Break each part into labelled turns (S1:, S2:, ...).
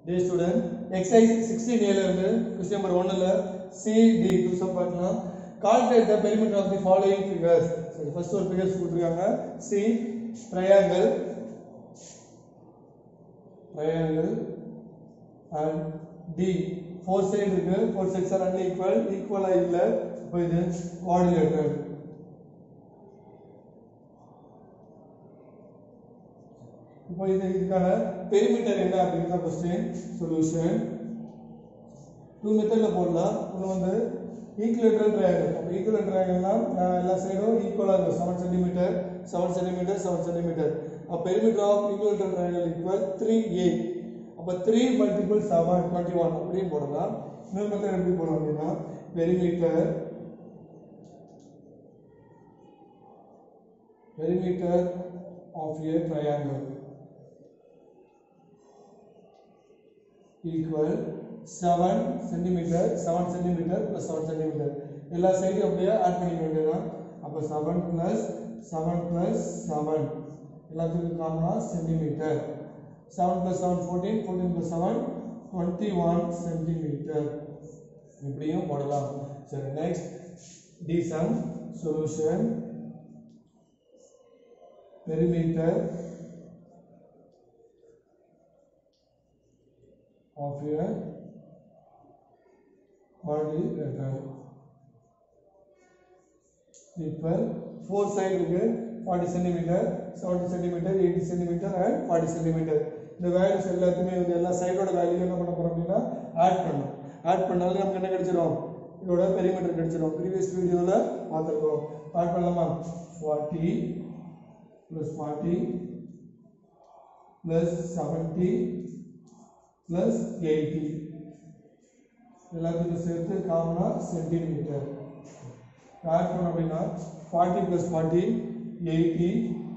S1: டே student exercise sixteen ஏல இருந்து question number ஒன்னில் சிடி டூ சம் பார்க்கலாம் calculate the perimeter of the following figures சரி ஃபர்ஸ்ட் ஒரு ஃபிகர்ஸ் கொடுத்துருக்காங்க C triangle triangle and D four side இருக்கு ஃபோர் சைட்ஸ் ஆர் அன்ஈக்குவல் ஈக்குவலாக இல்லை இப்போ இது குவாடிலேட்டர் இப்போ இது இதுக்கான பெரிமீட்டர் என்ன அப்படிங்கிற கொஸ்டின் சொல்யூஷன் டூ மெத்தடில் போடலாம் ஒன்று வந்து ஈக்குவலேட்டரல் ட்ரையாங்கிள் அப்போ ஈக்குவல் ட்ரையாங்கிள்னா எல்லா சைடும் ஈக்குவலாக இருக்கும் seven centimetre seven centimetre seven centimetre அப்போ perimeter of equilateral triangle equal three A அப்போ three multiple seven twenty one அப்படின்னு போடலாம் இன்னொரு மெத்தட் எப்படி போடலாம் அப்படின்னா perimeter perimeter of a triangle equal 7 centimeter 7 centimeter plus 7 centimeter எல்லா சைடும் அப்படியே ஆட் பண்ணிக்க வேண்டியதுதான் அப்போ 7 plus 7 plus 7 எல்லாத்துக்கும் காமனா சென்டிமீட்டர் 7 plus 7 14 14 plus 7 21 சென்டிமீட்டர் இப்படியும் போடலாம் சரி next D sum solution perimeter of a quadrilateral equal four side இருக்கு 40 centimetre 70 centimetre 80 centimetre and 40 centimetre இந்த வேல்யூஸ் எல்லாத்தையுமே வந்து எல்லா சைடோட வேல்யூ என்ன பண்ண போறோம் அப்படின்னா ஆட் பண்ணணும் ஆட் பண்ணாலும் நமக்கு என்ன கிடைச்சிரும் இதோட பெரிமீட்டர் கிடைச்சிரும் ப்ரீவியஸ் வீடியோவில் பார்த்துருக்கோம் ஆட் பண்ணலாமா ஃபார்ட்டி plus 40 plus 70 plus 80 எல்லாத்துக்கும் சேர்த்து காமனா சென்டிமீட்டர் ஆட் பண்ணோம் அப்படின்னா 40 plus 40 80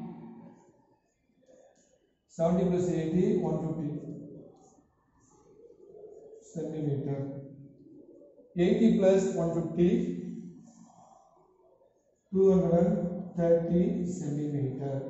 S1: 70 plus 80 150 centimetre 80 plus 150 230 centimeter